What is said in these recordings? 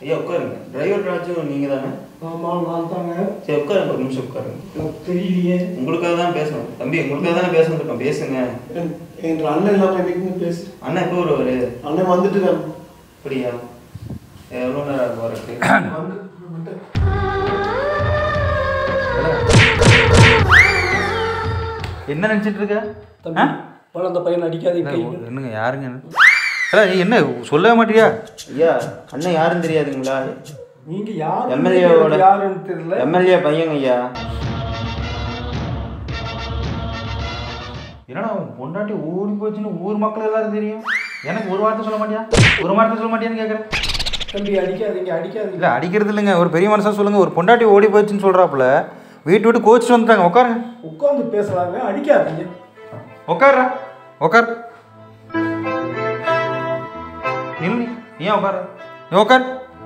ஐயா உட்காருங்க டிரைவர் ராஜு நீங்க தானே ஆமாம் நான் தாங்க சரி உட்காருங்க ஒரு நிமிஷம் உட்காருங்க எனக்கு தெரியலையே உங்களுக்காக தான் பேசணும் தம்பி உங்களுக்காக தானே பேச வந்திருக்கோம் பேசுங்க என்- என் அண்ணன் இல்லாமல் எனக்கு பேசு அண்ணா எப்போ வருவாரு அண்ணன் வந்துட்டு தான் அப்படியா எவ்வளோ நேரம் ஆகும் வரக்கு வந்து வந்துட்டு. என்ன நினைச்சிட்டு இருக்க தம்பி பழம் அந்த பையன் அடிக்காதீங்க கை விடு. என்னங்க யாருங்க ஏடா, நீ என்ன சொல்லவே மாட்டியா ஐயா அண்ணன் யாருன்னு தெரியாதுங்களா நீங்க யாரு எம்எல்ஏவோட எனக்கு யாருன்னு தெரியல எம்எல்ஏ பையங்க ஐயா என்னடா உன் பொண்டாட்டி ஓடி போச்சுன்னு ஊர் மக்கள் எல்லாரும் தெரியும் எனக்கு ஒரு வார்த்தை சொல்ல மாட்டியா ஒரு வார்த்தை சொல்ல மாட்டியான்னு கேட்குறேன் தம்பி அடிக்காதீங்க அடிக்காதீங்க இல்லை அடிக்கிறது இல்லைங்க ஒரு பெரிய மனுஷன் சொல்லுங்க ஒரு பொண்டாட்டி ஓடி போச்சுன்னு சொல்கிறாப்புல வீட்டு விட்டு கோச்சிட்டு வந்துட்டாங்க உட்காருங்க உட்கார்ந்து பேசலாங்க அடிக்காதீங்க உட்கார்றா உட்கார் நில்லு நீ. நீ ஏன் உட்கார நீ உட்கார்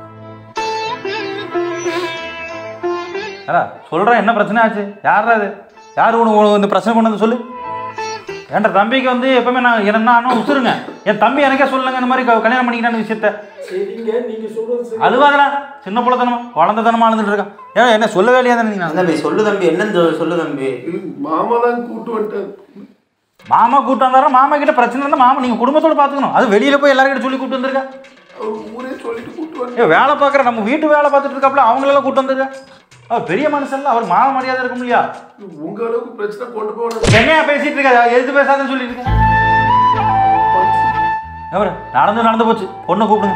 அடா சொல்கிறேன் என்ன பிரச்சனை ஆச்சு யாரா அது யார் உனக்கு உனக்கு இந்த பிரச்சனை கொண்டு வந்து சொல்லு ஏன்டா தம்பிக்கு வந்து எப்பவுமே நான் என்ன ஆனும் உசுருங்க என் தம்பி எனக்கே சொல்லுங்க இந்த மாதிரி க- கல்யாணம் பண்ணிக்கிட்டான விஷயத்த சரிங்க நீங்க சொல்றது சரி அதுவாங்கடா சின்ன பிள்ளைத்தனமா குழந்தைத்தனமா அழுதுட்டு இருக்கான் ஏன் என்ன சொல்லவே இல்லையா தானே நீ தம்பி சொல்லு தம்பி என்னன்னு சொல்லு- சொல்லு தம்பி மாமா தான் கூட்டு வந்துட்டார் மாமா கூட்டு வந்தாரா மாமா கிட்ட பிரச்சனை இருந்தா மாமா நீங்க குடும்பத்தோட பாத்துக்கணும் அது வெளியில போய் எல்லாரும் சொல்லி கூட்டு வந்திருக்கா அவர் ஊரே சொல்லிட்டு கூட்டு வந்து ஏ வேலை பார்க்குற நம்ம வீட்டு வேலை பார்த்துட்டு இருக்காப்புல அவங்களெல்லாம் கூட்டு வந்திருக்கா அவர் பெரிய மனுஷன்ல அவர் மான மரியாதை இருக்கும் இல்லையா உங்க அளவுக்கு பிரச்சனை கொண்டு போகணும் என்னையா பேசிட்டு இருக்கா எதுக்கு பேசாதுன்னு சொல்லிட்டு இருக்கேன் அவரு நடந்து நடந்து போச்சு பொண்ணை கூப்பிடுங்க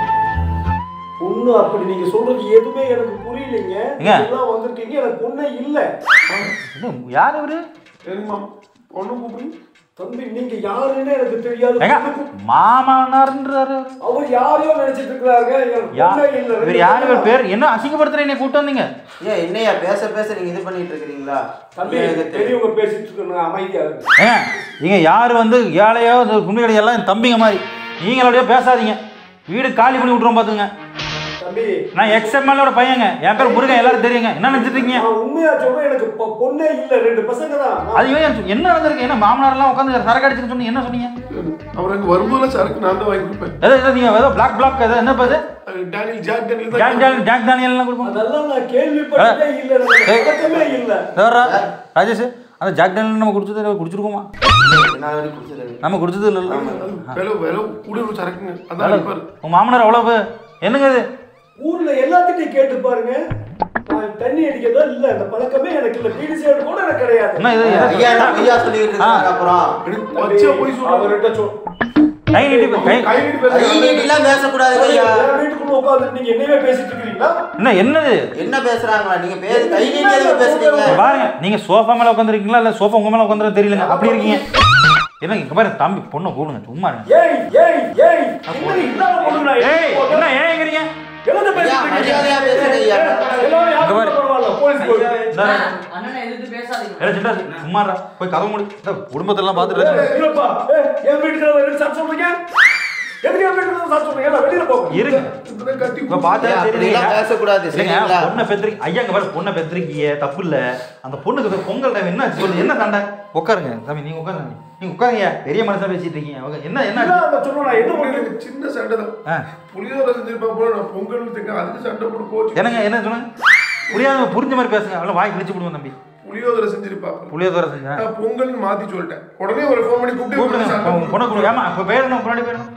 பொண்ணு அப்படி நீங்க சொல்றது எதுவுமே எனக்கு புரியலைங்க ஏங்க? எல்லாம் வந்திருக்கீங்க எனக்கு பொண்ணே இல்ல என்ன யார் இவரு சரிம்மா பொண்ணு கூப்பிடுங்க தம்பி நீங்க யாருன்னு எனக்கு தெரியாது ஏங்க பொண்ணு கூப்பிடு. மாமனார்ன்றாரு அவரு. அவர் யாரையோ நினைச்சிட்டு இருக்காங்க எனக்கு யா பொண்ணே இல்ல இவர் யார் இவர் பேர் என்ன அசிங்கப்படுத்துற என்னை கூட்டு வந்தீங்க ஏன் என்னையா பேச பேச நீங்க இது பண்ணிட்டு இருக்கிறீங்களா தம்பி எனக்கு தெரியும். பெரியவங்க பேசிட்டு இருக்கணும் அமைதியா இருக்கு ஏங்க இங்க யார் வந்து ஏழையோ இந்த குண்டு கிடையாது எல்லாம் என் தம்பிங்க மாதிரி நீங்களோடய பேசாதீங்க வீடு காலி பண்ணி விட்ருவோம் பார்த்துங்க தம்பி நான் எக்ஸ்எம்எல்லோட பையங்க என் பேர் முருகன் எல்லாரும் தெரியுங்க என்ன நினைச்சிட்டு இருக்கீங்க நான் உண்மையா சொல்றேன் எனக்கு பொ- பொண்ணே இல்ல ரெண்டு பசங்க தான் நான் அது ஏன் என்ன நடந்திருக்கு என்ன மாமனார்லாம் உட்காந்து சரக்கு அடிச்சுன்னு சொன்னீங்க என்ன சொன்னீங்க அவர் அங்க வரும்போது சரக்கு நான் தான் வாங்கி கொடுப்பேன் ஏதோ ஏதோ நீங்க ஏதோ பிளாக் பிளாக் ஏதோ என்ன பாது அது டேனியல் ஜாக் டேனியல் ஜாக் தான் ஜாக் ஜாக் தானியல்லாம் கொடுப்போம் அதெல்லாம் நான் கேள்விப்பட்டதே இல்ல எனக்கு ஏய். பழக்கமே இல்ல வேறா ராஜேஷ் அந்த ஜாக் தானியல் நம்ம குடிச்சது குடிச்சிருக்கோமா நான் வரைக்கும் குடிச்சது நம்ம குடிச்சது இல்லைல்ல விலை விலை கூட ஒரு சரக்குங்க அதான் அடிப்பாரு உங்க மாமனார் அவ்வளவு என்னங்க இது ஊர்ல எல்லாத்திட்டையும் கேட்டு பாருங்க நான் தண்ணி அடிக்கிறதா இல்ல அந்த பழக்கமே எனக்கு இல்ல பீடி சிகரெட் கூட எனக்கு கிடையாது என்ன இது ஐயா என்ன ஐயா சொல்லிட்டு இருக்காங்க அப்புறம் எனக்கு பச்சையா போய் சொல்றாரு அவர்கிட்ட சொல் கை நீட்டி கை கை நீட்டி கை பேசுறாரு நீட்டிலாம் பேசக்கூடாது ஐயா என் வீட்டுக்குள்ள உட்கார்ந்து நீங்க என்னவே பேசிட்டு இருக்கீங்களா என்ன என்னது என்ன பேசுறாங்களா நீங்க பேச கை நீட்டி எதுக்கு பேசுறீங்க இங்க பாருங்க நீங்க சோஃபா மேல உட்காந்துருக்கீங்களா இல்ல சோஃபா உங்க மேல உட்காந்துருக்கு தெரியலங்க அப்படி இருக்கீங்க என்ன இங்க பாருங்க தம்பி பொண்ணை கூடுங்க சும்மா இருங்க ஏய் ஏய் ஏய் என்ன இல்லாம பொண்ணு நான் ஏய் என்ன ஏங்கிறீங்க எழுத ஐயா, பேசிட்டு மரியாதையா பேசுங்க ஐயா. எல்லாரும் இங்க யாரும் பாரு. பரவாயில்ல போலீஸ் போய் இந்தா, அண்ணனை எதிர்த்து பேசாதீங்க ஏய், சிண்டா, சும்மா இருடா. போய் கதவு மூடி இந்த குடும்பத்தெல்லாம் பார்த்துட்டு இல்லப்பா ஏய், என் வீட்டுக்கு ரெண்டு சாப்பிட்டு சொல்றீங்க எதுக்கு என் வீட்டுக்கு சாப்பிட்டு சொல்றீங்க எல்லாம் வெளியில போங்க இருங்க இப்பதான் கட்டி இப்ப பார்த்தா ஐயா, தெரியுதுங்க. அப்படிலாம் பேசக்கூடாது, இல்லைங்க, சரிங்களா? பொண்ணை பெத்திரிக்க ஐயா இங்க பாரு பொண்ணை பெத்திரிக்கிய தப்பு இல்ல அந்த பொண்ணுக்கு இப்ப பொங்கல் டைம் என்ன ஆச்சு சொல்லு என்ன சண்டை உட்காருங்க சாமி நீங்க உட்காருங்க நீங்க உட்காருங்க பெரிய மனுஷன் பேசிட்டு இருக்கீங்க அவங்க என்ன என்ன இல்ல, ஆச்சு? அதை சொல்லுவேன் நான் என்ன பண்றது எனக்கு சின்ன சண்டை தான் ஆ, புளியோதரை செஞ்சிருப்பா போல நான் பொங்கல் திங்க அதுக்கு சண்டை போட்டு கோச்சு என்னங்க என்ன சொல்லுங்க புரியாத புரிஞ்ச மாதிரி பேசுங்க அவ்வளோ வாய் கிழிச்சு விடுவோம் தம்பி புளியோதரை செஞ்சிருப்பா புளியோதரை செஞ்சேன் நான் பொங்கல்னு மாத்தி சொல்லிட்டேன் உடனே ஒரு ஃபோன் பண்ணி கூப்பிட்டு கூப்பிடுங்க சண்டை உங்க பொண்ணை கூப்பிடுங்க ஆமா இப்போ பேர் என்ன முன்னாடி பேர் என்ன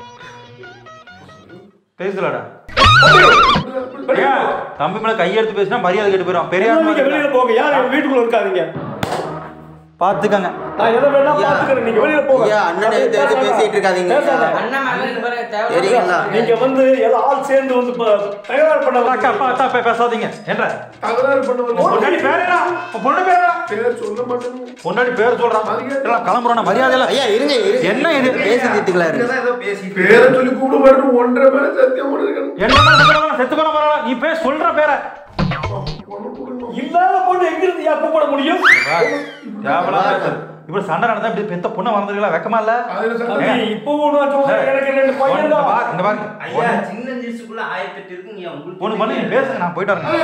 பேசலடா ஐயா தம்பி மேல கையெடுத்து பேசினா மரியாதை கெட்டு போயிடும் பெரிய ஆள் நீங்க மாதிரி வெளியில போங்க யாரும் என் வீட்டுக்குள்ள இருக்காதீங்க பார்த்துக்கங்க நான் எதை வேணா ஐயா, பாத்துக்கிறேன் நீங்க வெளியில போங்க ஐயா, அண்ணனை எடுத்து எடுத்து பேசிட்டு இருக்காதீங்க. பேசாத. அண்ணன் மேல இது பாரு, சரிங்களா? தேவையில்லாம நீங்க வந்து எல்லாம் ஆள் சேர்ந்து வந்து இப்ப தகராறு பண்ண அக்கா அப்பா அத்தா அப்பா பேசாதீங்க என்ற தகராறு பண்ண பொண்டாடி வந்து பேர் என்ன உன் பொண்ணு பேர் என்ன பேர் சொல்ல மாட்டேன்னு பொண்டாடி பேர் சொல்றான் எல்லாம் கிளம்புறோம் மரியாதை இல்ல ஐயா இருங்க இருங்க என்ன இது? பேசி தீர்த்துக்கலாம் பேரை சொல்லி கூப்பிட மாட்டேன் ஒன்றரை மேல சத்தியம் பண்ணிருக்கேன் என்ன மேல செத்து போனா செத்து போனா பரவாயில்ல நீ பேர் சொல்ற பேரை பொண்ணு கொடுக்கணும் இல்லாத பொண்ணு எங்க இருந்து யா கூப்பிட முடியும் தேவலாம் பேசுறது இப்படி சண்டை நடந்தா இப்படி பெத்த பொண்ணை மறந்துருக்கலாம் வெக்கமா இல்ல அதுல சண்டை தம்பி, இப்போ ஒண்ணு சொல்றேன் எனக்கு ரெண்டு பையன் இந்த தான் பாரு இந்த பாரு ஐயா சின்ன ஜிசுக்குள்ள ஆயிரத்தெட்டு இருக்குங்க உங்களுக்கு ஒண்ணு பண்ணி பேசுங்க நான் போயிட்டு வரேன்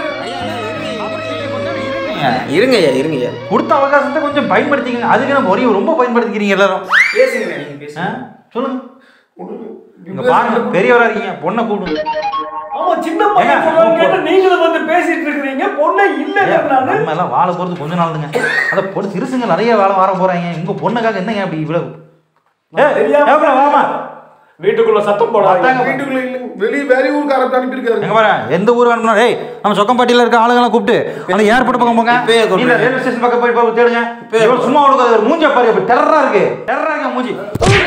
இருங்க ஐயா இருங்க ஐயா கொடுத்த அவகாசத்தை கொஞ்சம் பயன்படுத்திக்கங்க அதுக்கு நம்ம ஒரே ரொம்ப பயன்படுத்திக்கிறீங்க எல்லாரும் பேசுங்க நீங்க ஆ? பேசுங்க சொல்லுங்க ஒண்ணு இங்க பாருங்க பெரியவரா இருக்கீங்க பொண்ணை கூப்பிடுங்க ஆமா சின்ன பையன் ஏங்க, சொல்றாங்க உன் கேட்டு நீங்களும் வந்து பேசிட்டு இருக்கிறீங்க பொண்ணை இல்லைங்க நானு நம்ம எல்லாம் வாழ போறது கொஞ்ச நாளுங்க அத பொண்ணு சிறுசுங்க நிறைய வாழ வர போறாங்க உங்க பொண்ணுக்காக என்னங்க அப்படி இவ்வளவு ஏய், தெரியாம ஏப்ரல், வாமா வீட்டுக்குள்ள சத்தம் போடாதீங்க அதாங்க. வீட்டுக்குள்ள இல்லைங்க வெளியே வேற ஊருக்காரத்தை அனுப்பியிருக்காரு எங்க பாரு எந்த ஊர் அனுப்புனா ஏய் நம்ம சொக்கம்பாட்டியில இருக்க ஆளுங்கெல்லாம் கூப்பிட்டு அந்த ஏர்போர்ட் பக்கம் போங்க இப்பயே கூப்பிடு. நீங்க ரயில்வே ஸ்டேஷன் பக்கம் போய் போய் தேடுங்க இவன் சும்மா உனக்கு ஒரு மூஞ்ச பாரு அப்படி டெரரா இருக்கு டெரரா இருக்கு மூஞ்சி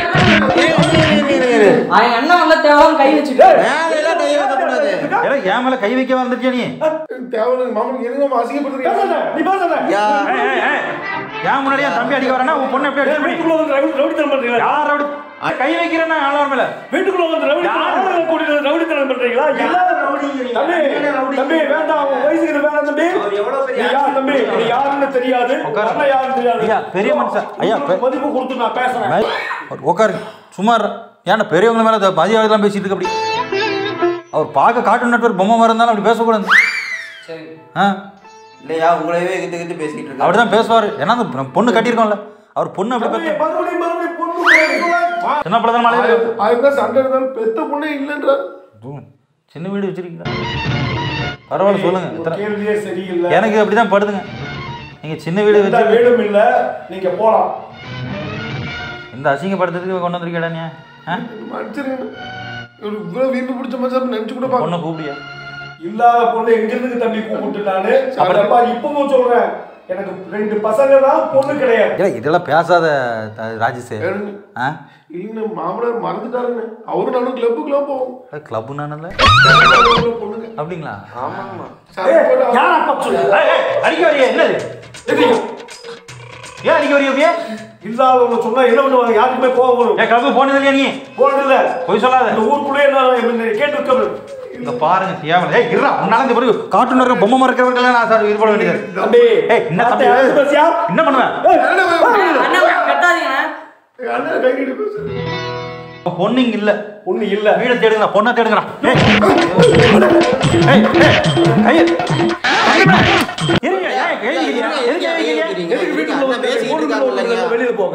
அவன் அண்ணன் வந்து தேவையான கை வச்சுட்டு மேலெல்லாம் கை வைக்கக்கூடாது ஏடா, என் மேல கை வைக்க வந்துட்டியா நீ தேவையில்லை மாமனுக்கு எதுவும் பேசாத, அசிங்கப்படுத்துறீங்க நீ பேசாத. யா ஏய், ஏய், ஏய். என் முன்னாடி என் தம்பி அடிக்க வரேன்னா உன் பொண்ணு எப்படி ஏய், அடிச்சு வீட்டுக்குள்ள வந்து ரவுடி- ரவுடித்தனம் பண்றீங்களா? யார் அப்படி கை வைக்கிறேன்னா யாரும் மேல வீட்டுக்குள்ள வந்து ரவுடித்தனம் ஆளுங்களை கூட்டிட்டு வந்து ரவுடித்தனம் பண்றீங்களா? இல்லாத தம்பி, தம்பி, வேண்டாம், உன் வயசுக்கு இது வேணாம் தம்பி. அவர் எவ்வளவு பெரிய நீ யார் தம்பி? நீ யாருன்னு தெரியாது. உட்காரு. அண்ணன் யாருன்னு தெரியாது. ஐயா, பெரிய மனுஷன். ஐயா, பெ- உங்களுக்கு மதிப்பு கொடுத்து நான் பேசுறேன். உட்காருங்க சும்மா இரு. ஏன்டா பெரியவங்க மேல இந்த மதியாவதெல்லாம் பேசிட்டு இருக்கு அப்படி அவர் பார்க்க கார்ட்டூன் நெட்வொர்க் பொம்மை மாதிரி இருந்தாலும் அப்படி பேசக்கூடாது சரி ஆ இல்லையா உங்களையவே கிட்ட கிட்ட பேசிட்டு இருக்காரு அப்படிதான் பேசுவார் ஏன்னா அந்த பொண்ணு கட்டியிருக்கோம்ல அவர் பொண்ணு அப்படி தம்பி, பெத்த மறுபடியும் மறுபடியும் பொண்ணு போய் சின்ன பிள்ளை தான் மலையில அதுதான் சண்டை இருந்தாலும் பெத்த பொண்ணே இல்லைன்றார் தூ- சின்ன வீடு வச்சிருக்கீங்களா பரவாயில்ல சொல்லுங்க உங்க இத்தனை- கேள்வியே சரியில்லை எனக்கு அப்படிதான் படுதுங்க நீங்க சின்ன வீடு எந்த வச்சு வீடும் இல்ல நீங்க போலாம் இந்த அசிங்கப்படுத்துறதுக்கு கொண்டு வந்திருக்கேடா நீ ஆ? மன்னிச்சிருங்க ஒரு இவ்வளவு வீம்பு பிடிச்ச மாதிரி நினைச்சு கூட பார்க்க பொண்ணை கூப்பிடியா இல்லாத பொண்ணு எங்க இருந்து தம்பி கூப்பிட்டு நானு அப்பா இப்பவும் சொல்றேன் எனக்கு ரெண்டு பசங்க தான் பொண்ணு கிடையாது ஏய், இதெல்லாம் பேசாத த- ராஜேஷ் ஆ இல்லைங்க மாமனார் மறந்துட்டாருங்க அவரும் நானும் கிளப்புக்குலாம் போவோம் கிளப்பு நானல்ல பொண்ணுங்க அப்படிங்களா ஆமாம்மா சண்டை ஏய், போட்டு யார் அப்பா சொல்லு ஏய், ஏய், அடிக்க வரியா என்னது எதுக்கு? ஏன் அடிக்க வரியா அப்படியே இல்லாதவங்க சொன்னா என்ன பண்ணுவாங்க யாருக்குமே கோவம் வரும் ஏன் கிளப்பு போனது இல்லையா நீ போனது இல்ல போய் சொல்லாத இந்த ஊருக்குள்ளே என்ன கேட்டு வைக்கிறது இந்த பாருங்க தேவை ஏய் இருடா உன்னால இந்த பிறகு கார்ட்டூன் இருக்க பொம்மை இருக்கிறவர்கள் நான் சார் இது பண்ண வேண்டியது தம்பி ஏய் என்ன தம்பி வார்த்தை யாரு பேசியா? என்ன பண்ணுவேன் ஏய், அண்ணன் கட்டாதீங்கண்ணா எங்க அண்ணன் கை நீட்டி பேசுறது உன் பொண்ணு இங்க இல்ல பொண்ணு இல்ல வீட தேடுங்கடா பொண்ணை தேடுங்கடா ஏய் ஏய் ஏய் கையை இருங்க ஏன் கை வைக்கிறீங்க? எதுக்கு கை வைக்கிறீங்க? எதுக்கு வீட்டுக்குள்ள வந்து பேசிட்டு பொண்ணுக்குள்ள இருக்காங்க வந்து வெளியில போங்க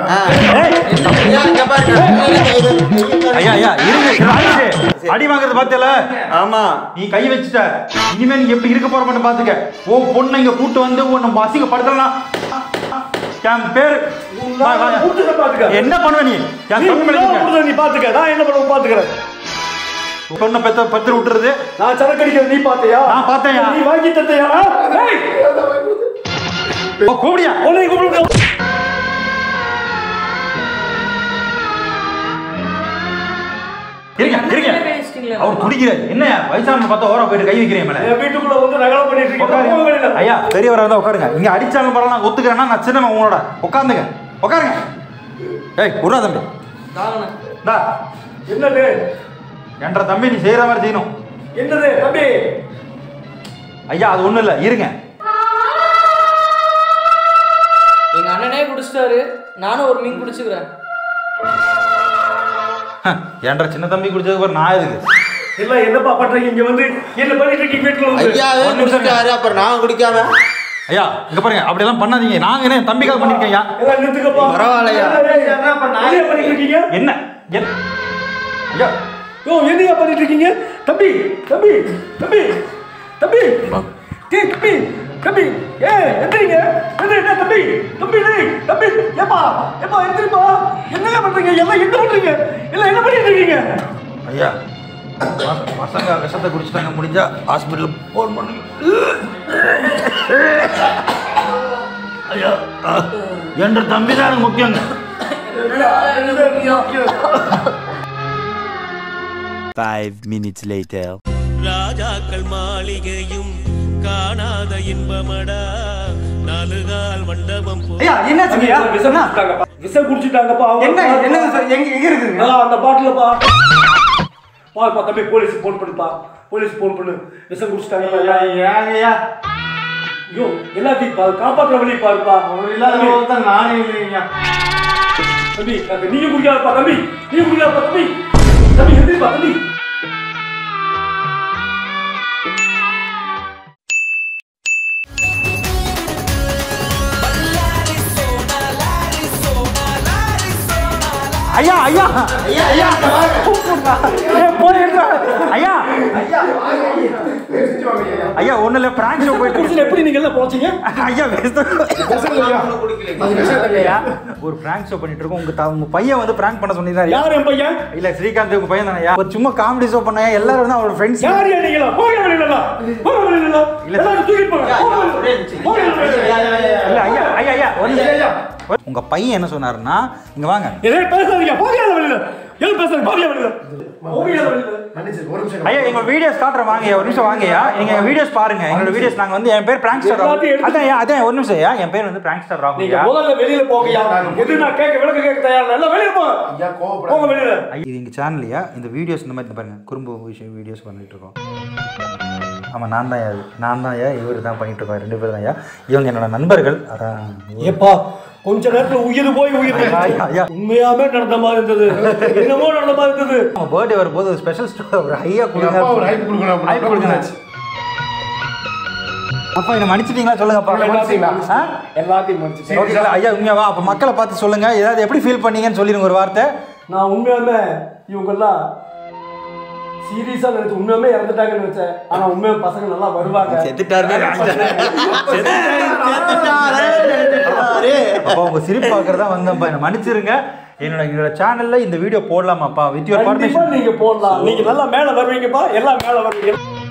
ஐயா ஐயா இருங்க ராஜேஷ், அடி வாங்குறது பார்த்தல ஆமா நீ கை வச்சுட்ட இனிமே நீ எப்படி இருக்க போற மட்டும் பாத்துக்க ஓ பொண்ணை இங்க கூட்டு வந்து உன்னை அசிங்கப்படுத்தலாம் என் பேரு வா, வா. கூட்டுக்க பாத்துக்க என்ன பண்ணுவ நீ என் நீ தம்பி மேல இல்லாத இருக்க. பொண்ணை நீ பாத்துக்க நான் என்ன பண்ணுவேன் பாத்துக்கிறேன் பொண்ணை பெத்த பத்திர விட்டுறது நான் சரக்கு அடிக்கிறது நீ பாத்தியா நான் பார்த்தேன்யா. நீ வாங்கி தந்தையா ஏய், ஓ, கூப்பிடியா உன்னை கூப்பிடுங்க இருங்க இருங்க அவர் குடிக்கிறார் என்ன வயசான பார்த்தா ஓர போயிட்டு கை வைக்கிறேன் மேல என் வீட்டுக்குள்ள வந்து ரகலை பண்ணிட்டு இருக்கீங்க போங்க உட்காருங்க. வெளியில. ஐயா பெரியவரா இருந்தா உட்காருங்க இங்க அடிச்சாலும் பரவாயில்ல நான் ஒத்துக்கிறேன்னா நான் சின்னவன் உங்களோட உட்காந்துங்க உட்காருங்க ஏய் உருவா தம்பி டா என்னது என்ற தம்பி நீ செய்யற மாதிரி செய்யணும் என்னது தம்பி ஐயா அது ஒண்ணும் இல்ல இருங்க எங்க அண்ணனே குடிச்சிட்டாரு நானும் ஒரு மீன் குடிச்சுக்கிறேன் என்ற சின்ன தம்பி குடிச்சதுக்கு அப்புறம் நான் எதுக்கு இல்ல என்னப்பா பண்றீங்க இங்க வந்து என்ன பண்ணிட்டு இருக்கீங்க வீட்டுக்குள்ள வந்து ஐயாவே ஒரு நிமிஷம் குடிச்சிட்டாரு அப்புறம் நான் குடிக்காம ஐயா இங்க பாருங்க அப்படியெல்லாம் பண்ணாதீங்க நாங்க என்ன என் தம்பிக்காக பண்ணிருக்கேன் ஐயா எல்லாம் நிறுத்துக்கப்பா பரவாயில்லையா? என்ன பண்ணிட்டு இருக்கீங்க என்ன என்- ஐயா யோ என்னையா பண்ணிட்டு இருக்கீங்க தம்பி தம்பி தம்பி தம்பி டேய் தம்பி தம்பி ஏ எந்திரிங்க எந்திரிங்க தம்பி தம்பி டேய் தம்பி ஏப்பா ஏப்பா எந்திரிப்பா என்னங்க பண்றீங்க எல்லாம் என்ன பண்றீங்க எல்லாம் என்ன பண்ணிட்டு இருக்கீங்க ஐயா பச- பசங்க விஷத்தை குடிச்சிட்டாங்க முடிஞ்சா ஹாஸ்பிட்டல் ஃபோன் பண்ணுங்க ஐயா என்ற தம்பி தான் எனக்கு முக்கியங்க Five minutes later. ராஜாக்கள் மாளிகையும் காணாத இன்பமடா நாலுகால் மண்டபம் போ ஐயா என்னாச்சுங்கய்யா விஷம் குடிச்சிட்டாங்கப்பா விஷம் குடிச்சிட்டாங்கப்பா அவங்க என்ன பாருப்பா. என்ன சார் எங்க எங்க இருக்குங்க ஆ, அந்த பாட்டிலப்பா பாருப்பா தம்பி போலீஸ் ஃபோன் பண்ணுப்பா போலீஸ் ஃபோன் பண்ணு விஷம் குடிச்சிட்டாங்க ஏங்கய்யா ஐயோ எல்லாத்தையும் பா- காப்பாத்துற வழி பாருப்பா இல்லாத நானே இல்லைங்க தம்பி தம்பி நீங்க குடிக்காதப்பா தம்பி நீங்க குடிக்காதப்பா தம்பி தம்பி எந்திரிப்பா தம்பி ஐயா ஐயா ஐயா ஐயா போயிடுறா ஐயா ஐயா ஒண்ணு இல்ல பிராங்க் ஷோ போயிட்டு இருக்கு. குடிச்சிட்டு எப்படி நீங்க எல்லாம் போச்சீங்க ஐயா பேச- குடிக்கல ஐயா, ஒரு பிராங்க் ஷோ பண்ணிட்டு இருக்கோம் உங்க த- உங்க பையன் வந்து பிராங்க் பண்ண சொன்னீங்க யார் என் பையன் இல்ல ஸ்ரீகாந்த் உங்க பையன் தானே ஒரு சும்மா காமெடி ஷோ பண்ண எல்லாரும் வந்து அவரோட ஃப்ரெண்ட்ஸ் யார் யா நீங்களா போக வெளியில போக வெளியில எல்லாரும் தூக்கிட்டு போங்க போங்க வெளியில. போங்க வெளியில. இல்ல ஐயா ஐயா ஐயா ஒரு நிமிஷம். உங்க பையன் என்ன சொன்னாருன்னா இங்க வாங்க இதே பேசாதீங்க போக வெளியில எல்லாம் பேசாதீங்க போக வெளியில போக வெளியில மன்னிச்சு ஒரு நிமிஷம் ஐயா எங்க வீடியோஸ் காட்டுறேன் வாங்க ஐயா, ஒரு நிமிஷம் வாங்க ஐயா நீங்க எங்க வீடியோஸ் பாருங்க எங்களோட வீடியோஸ் நாங்க வந்து என் பேர் பிராங்க் ஸ்டார் எல்லாத்தையும் எடுத்து- அதான் ஐயா, அதான் ஒரு நிமிஷம் ஐயா என் பேர் வந்து பிராங்க் ஸ்டார் ராகுல் நீங்க ஐயா முதல்ல வெளியில போங்கயா எது நான் கேட்க விளக்க கேட்க தயார் இல்ல எல்லாம் வெளியில போங்க ஐயா கோவப்படாத போங்க வெளியில ஐயா, இது எங்க சேனல்லையா இந்த வீடியோஸ் இந்த மாதிரி இந்த பாருங்க குறும்பு விஷயம் வீடியோஸ் பண்ணிட்டு இருக்கோம் ஆமா நான் தான் அது நான் தான் ஐயா இவர் தான் பண்ணிட்டு இருக்கோம் ரெண்டு பேர் தான் ஐயா இவங்க என்னோட நண்பர்கள் அதான் ஏப்பா கொஞ்ச நேரத்துல உயிர் போய் உயிர் ஐயா, ஐயா, ஐயா. உண்மையாவே நடந்த மாதிரி இருந்தது என்னமோ நடந்த மாதிரி இருந்தது அவங்க பர்த்டே வரும்போது ஒரு ஸ்பெஷல் ஸ்டோர் ஒரு ஹையா எங்க அப்பா ஒரு கொடுங்க ஹைப் கொடுக்கணும் ஹைப் கொடுங்க அப்பா என்ன மன்னிச்சிட்டீங்களா சொல்லுங்கப்பா எல்லாத்தையும் ஆ? எல்லாத்தையும் மன்னிச்சு ஓகேங்களா ஐயா உண்மையாவா அப்போ மக்களை பார்த்து சொல்லுங்க ஏதாவது எப்படி ஃபீல் பண்ணீங்கன்னு சொல்லிடுங்க ஒரு வார்த்தை நான் உண்மையாமே இவங்கெல்லாம் சீரியஸா நினைச்சு உண்மையாமே இறந்துட்டாங்கன்னு நினைச்சேன் ஆனா உண்மையா பசங்க நல்லா வருவாங்க அப்போ உங்க சிரிப்பு பார்க்கறதா வந்தேன்ப்பா என்ன மன்னிச்சிருங்க என்னோட என்னோட சேனல்ல இந்த வீடியோ போடலாமாப்பா வித் யுவர் கண்டிப்பா பர்மிஷன் நீங்க போடலாம் நீங்க நல்லா மேல வருவீங்கப்பா எல்லாம் மேல வருவீங்க